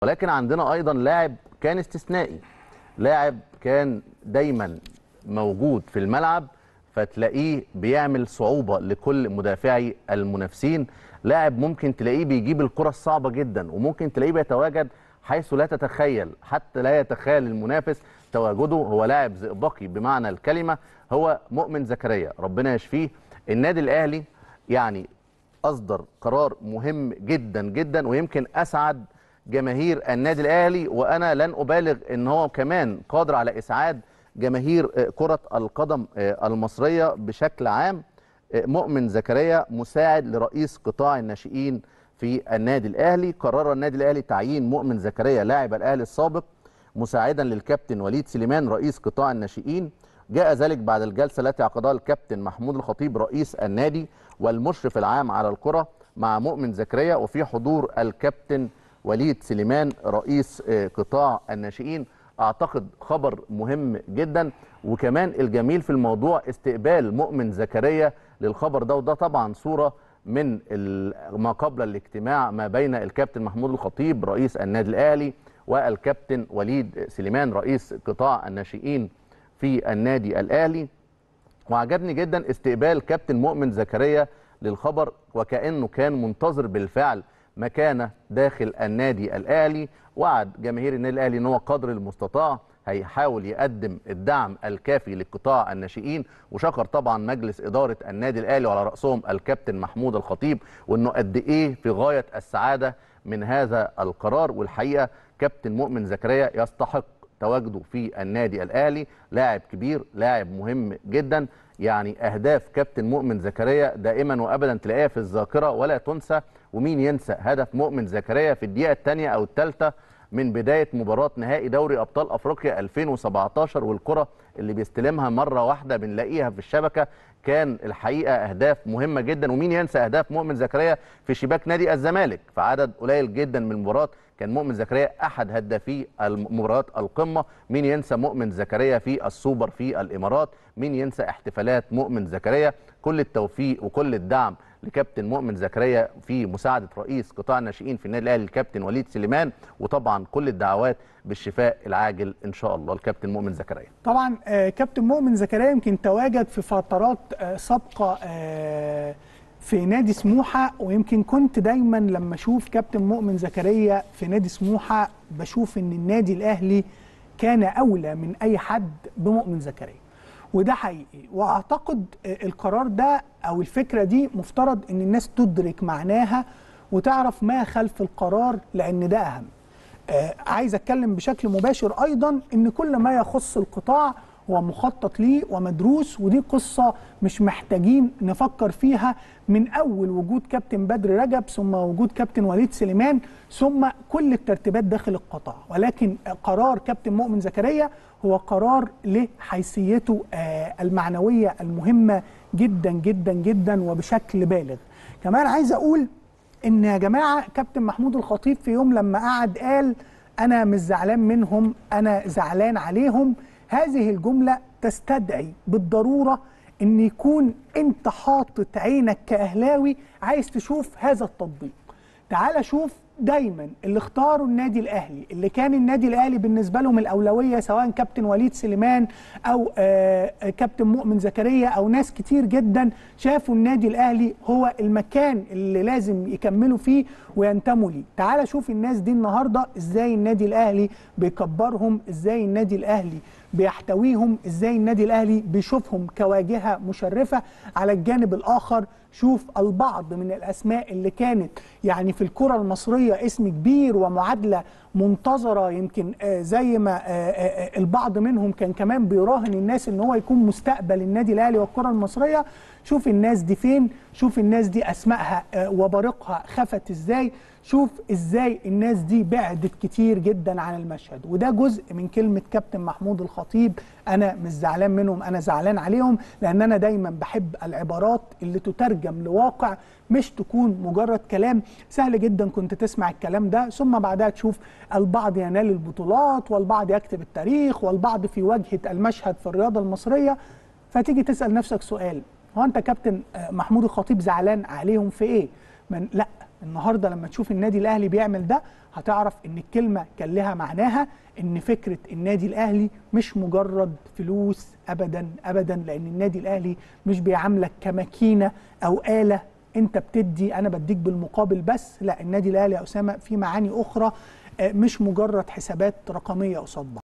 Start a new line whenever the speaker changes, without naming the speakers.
ولكن عندنا ايضا لاعب كان استثنائي لاعب كان دايما موجود في الملعب فتلاقيه بيعمل صعوبه لكل مدافعي المنافسين لاعب ممكن تلاقيه بيجيب الكره الصعبه جدا وممكن تلاقيه بيتواجد حيث لا تتخيل حتى لا يتخيل المنافس تواجده هو لاعب زئبقي بمعنى الكلمه هو مؤمن زكريا ربنا يشفيه النادي الاهلي يعني اصدر قرار مهم جدا جدا ويمكن اسعد جماهير النادي الاهلي وانا لن ابالغ ان هو كمان قادر على اسعاد جماهير آه، كره القدم آه، المصريه بشكل عام آه، مؤمن زكريا مساعد لرئيس قطاع الناشئين في النادي الاهلي قرر النادي الاهلي تعيين مؤمن زكريا لاعب الاهلي السابق مساعدا للكابتن وليد سليمان رئيس قطاع الناشئين جاء ذلك بعد الجلسه التي عقدها الكابتن محمود الخطيب رئيس النادي والمشرف العام على الكره مع مؤمن زكريا وفي حضور الكابتن وليد سليمان رئيس آه، قطاع الناشئين اعتقد خبر مهم جدا وكمان الجميل في الموضوع استقبال مؤمن زكريا للخبر ده وده طبعا صوره من ال- ما قبل الاجتماع ما بين الكابتن محمود الخطيب رئيس النادي الاهلي والكابتن وليد سليمان رئيس قطاع الناشئين في النادي الاهلي وعجبني جدا استقبال كابتن مؤمن زكريا للخبر وكانه كان منتظر بالفعل مكانه داخل النادي الاهلي وعد جماهير النادي الاهلي ان هو قدر المستطاع هيحاول يقدم الدعم الكافي لقطاع الناشئين وشكر طبعا مجلس اداره النادي الاهلي وعلى راسهم الكابتن محمود الخطيب وانه قد ايه في غايه السعاده من هذا القرار والحقيقه كابتن مؤمن زكريا يستحق تواجده في النادي الاهلي لاعب كبير لاعب مهم جدا يعني اهداف كابتن مؤمن زكريا دائما وابدا تلاقيها في الذاكره ولا تنسى ومين ينسى هدف مؤمن زكريا في الدقيقه الثانيه او الثالثه من بدايه مباراه نهائي دوري ابطال افريقيا 2017 والكره اللي بيستلمها مره واحده بنلاقيها في الشبكه كان الحقيقه اهداف مهمه جدا ومين ينسى اهداف مؤمن زكريا في شباك نادي الزمالك في عدد قليل جدا من المباريات كان مؤمن زكريا احد هدافي مباريات القمه مين ينسى مؤمن زكريا في السوبر في الامارات مين ينسى احتفالات مؤمن زكريا كل التوفيق وكل الدعم لكابتن مؤمن زكريا في مساعده رئيس قطاع الناشئين في النادي الاهلي الكابتن وليد سليمان وطبعا كل الدعوات بالشفاء العاجل ان شاء الله الكابتن مؤمن زكريا
طبعا آه، كابتن مؤمن زكريا يمكن تواجد في فترات آه، سابقه آه، في نادي سموحه ويمكن كنت دايما لما اشوف كابتن مؤمن زكريا في نادي سموحه بشوف ان النادي الاهلي كان اولى من اي حد بمؤمن زكريا وده حقيقي واعتقد آه، القرار ده او الفكره دي مفترض ان الناس تدرك معناها وتعرف ما خلف القرار لان ده اهم آه، عايز اتكلم بشكل مباشر ايضا ان كل ما يخص القطاع هو مخطط ليه ومدروس ودي قصه مش محتاجين نفكر فيها من اول وجود كابتن بدر رجب ثم وجود كابتن وليد سليمان ثم كل الترتيبات داخل القطاع ولكن قرار كابتن مؤمن زكريا هو قرار لحيثيته آه، المعنويه المهمه جدا جدا جدا وبشكل بالغ كمان عايز اقول ان يا جماعه كابتن محمود الخطيب في يوم لما قعد قال انا مش زعلان منهم انا زعلان عليهم هذه الجمله تستدعي بالضروره ان يكون انت حاطط عينك كاهلاوي عايز تشوف هذا التطبيق تعال شوف دايما اللي اختاروا النادي الاهلي اللي كان النادي الاهلي بالنسبه لهم الاولويه سواء كابتن وليد سليمان او آه كابتن مؤمن زكريا او ناس كتير جدا شافوا النادي الاهلي هو المكان اللي لازم يكملوا فيه وينتموا ليه تعال شوف الناس دي النهارده ازاي النادي الاهلي بيكبرهم ازاي النادي الاهلي بيحتويهم ازاي النادي الاهلي بيشوفهم كواجهه مشرفه على الجانب الاخر شوف البعض من الاسماء اللي كانت يعني في الكره المصريه اسم كبير ومعادله منتظره يمكن آه زي ما آه آه البعض منهم كان كمان بيراهن الناس ان هو يكون مستقبل النادي الاهلي والكره المصريه شوف الناس دي فين شوف الناس دي اسمائها وبارقها خفت ازاي شوف ازاي الناس دي بعدت كتير جدا عن المشهد وده جزء من كلمه كابتن محمود الخطيب انا مش زعلان منهم انا زعلان عليهم لان انا دايما بحب العبارات اللي تترجم لواقع مش تكون مجرد كلام سهل جدا كنت تسمع الكلام ده ثم بعدها تشوف البعض ينال البطولات والبعض يكتب التاريخ والبعض في واجهه المشهد في الرياضه المصريه فتيجي تسال نفسك سؤال هو انت كابتن محمود الخطيب زعلان عليهم في ايه من لا النهارده لما تشوف النادي الاهلي بيعمل ده هتعرف ان الكلمه كان لها معناها ان فكره النادي الاهلي مش مجرد فلوس ابدا ابدا لان النادي الاهلي مش بيعاملك كماكينه او اله انت بتدي انا بديك بالمقابل بس لا النادي الاهلي يا اسامه في معاني اخرى آه، مش مجرد حسابات رقميه قصاد بعض